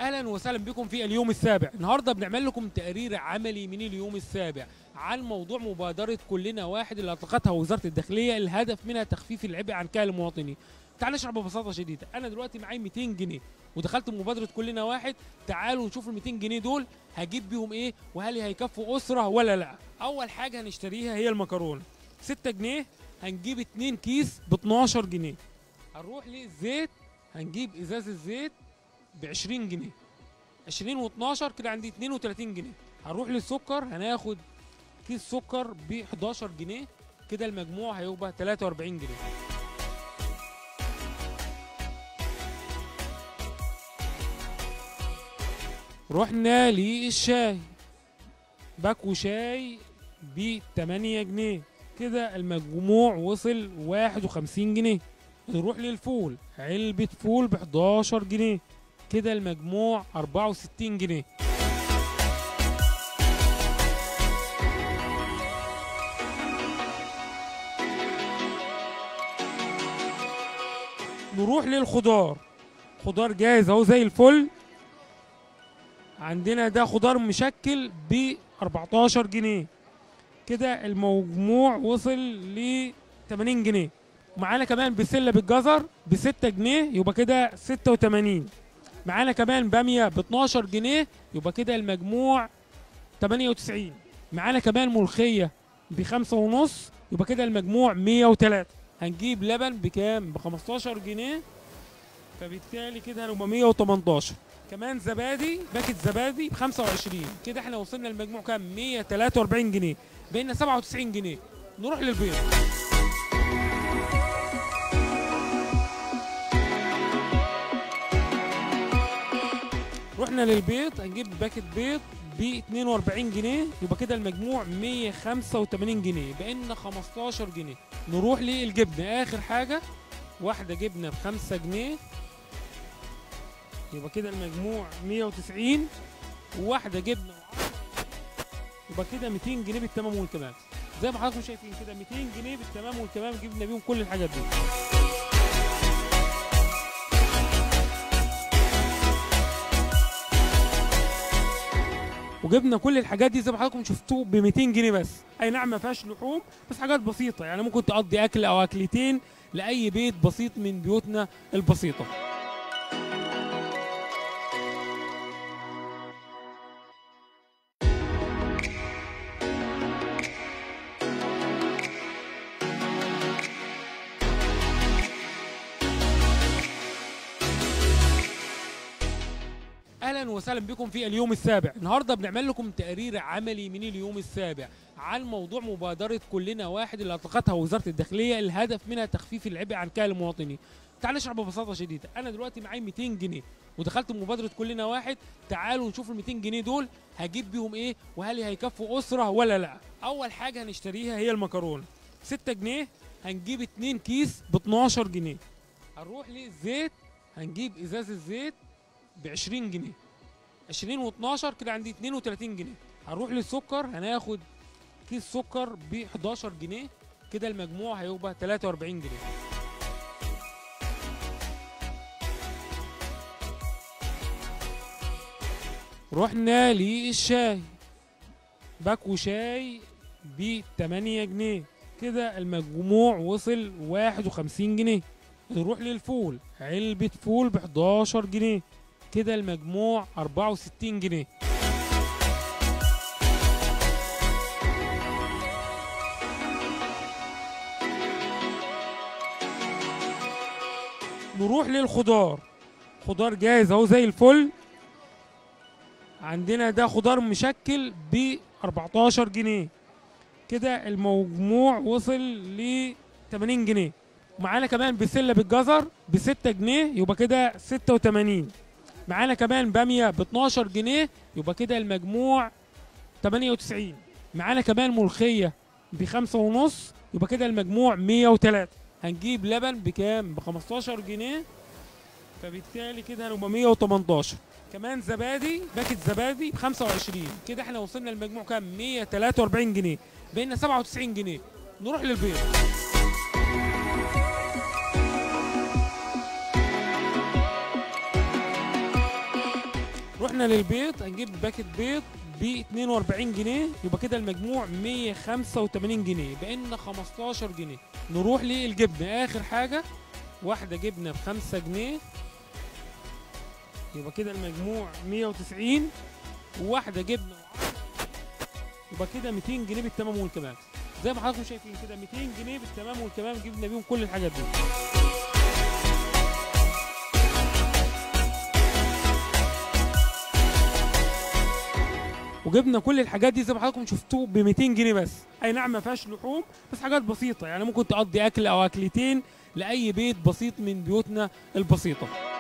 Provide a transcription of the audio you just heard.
اهلا وسهلا بكم في اليوم السابع النهارده بنعمل لكم تقرير عملي من اليوم السابع عن موضوع مبادره كلنا واحد اللي اطلقتها وزاره الداخليه الهدف منها تخفيف العبء عن كاهل المواطنين تعال نشرح ببساطه شديده انا دلوقتي معايا 200 جنيه ودخلت مبادره كلنا واحد تعالوا نشوف ال 200 جنيه دول هجيب بيهم ايه وهل هيكفوا اسره ولا لا اول حاجه هنشتريها هي المكرونه 6 جنيه هنجيب 2 كيس ب 12 جنيه هنروح للزيت هنجيب ازاز الزيت ب 20 جنيه 20 و12 كده عندي 32 جنيه هنروح للسكر هناخد كيس سكر ب 11 جنيه كده المجموع هيبقى 43 جنيه رحنا للشاي باكو شاي ب 8 جنيه كده المجموع وصل 51 جنيه نروح للفول علبة فول ب 11 جنيه كده المجموع 64 جنيه نروح للخضار خضار جاهز اهو زي الفل عندنا ده خضار مشكل ب 14 جنيه كده المجموع وصل ل 80 جنيه معانا كمان بسله بالجزر ب 6 جنيه يبقى كده 86 معانا كمان باميه ب 12 جنيه يبقى كده المجموع 98 معانا كمان ملوخيه ب 5 ونص يبقى كده المجموع 103 هنجيب لبن بكام ب 15 جنيه فبالتالي كده هنبقى 118 كمان زبادي باكت زبادي ب 25 كده احنا وصلنا المجموع كام 143 جنيه بقينا 97 جنيه نروح للبيض رحنا للبيض هنجيب باكت بيض ب 42 جنيه يبقى كده المجموع 185 جنيه بقينا 15 جنيه نروح للجبنه اخر حاجه واحده جبنه ب 5 جنيه يبقى كده المجموع 190 وواحده جبنه يبقى كده 200 جنيه بالتمام والكمام زي ما حضراتكم شايفين كده 200 جنيه بالتمام والكمام جبنا بيهم كل الحاجات دي وجبنا كل الحاجات دي زي ما حضراتكم شفتوه ب 200 جنيه بس اي نعم ما فيهاش لحوم بس حاجات بسيطه يعني ممكن تقضي اكل او اكلتين لاي بيت بسيط من بيوتنا البسيطه اهلا وسهلا بكم في اليوم السابع النهارده بنعمل لكم تقرير عملي من اليوم السابع عن موضوع مبادره كلنا واحد اللي اطلقتها وزاره الداخليه الهدف منها تخفيف العبء عن كاهل المواطنين تعال نشرح ببساطه شديده انا دلوقتي معايا 200 جنيه ودخلت مبادره كلنا واحد تعالوا نشوف ال 200 جنيه دول هجيب بيهم ايه وهل هيكفوا اسره ولا لا اول حاجه هنشتريها هي المكرونه 6 جنيه هنجيب 2 كيس ب 12 جنيه هنروح للزيت هنجيب ازاز الزيت ب 20 جنيه 20 و12 كده عندي 32 جنيه هنروح للسكر هناخد كيس سكر ب 11 جنيه كده المجموع هيبقى 43 جنيه رحنا للشاي باكو شاي ب 8 جنيه كده المجموع وصل 51 جنيه نروح للفول علبة فول ب 11 جنيه كده المجموع 64 جنيه نروح للخضار خضار جاهز اهو زي الفل عندنا ده خضار مشكل ب 14 جنيه كده المجموع وصل ل 80 جنيه معانا كمان بسله بالجزر ب 6 جنيه يبقى كده 86 معانا كمان باميه ب 12 جنيه يبقى كده المجموع 98 معانا كمان ملوخيه ب 5 ونص يبقى كده المجموع 103 هنجيب لبن بكام ب 15 جنيه فبالتالي كده هنبقى 118 كمان زبادي باكت زبادي ب 25 كده احنا وصلنا المجموع كام 143 جنيه بقينا 97 جنيه نروح للبيض احنا للبيض هنجيب باكت بيض ب 42 جنيه يبقى كده المجموع 185 جنيه بقينا 15 جنيه نروح للجبنه اخر حاجه واحده جبنه ب 5 جنيه يبقى كده المجموع 190 وواحده جبنه يبقى كده 200 جنيه بالتمام والكمال زي ما حضراتكم شايفين كده 200 جنيه بالتمام والكمال جبنا بيهم كل الحاجات دي وجبنا كل الحاجات دي زي ما حضراتكم شفتوه ب 200 جنيه بس اي نعم ما فيهاش لحوم بس حاجات بسيطه يعني ممكن تقضي اكل او اكلتين لاي بيت بسيط من بيوتنا البسيطه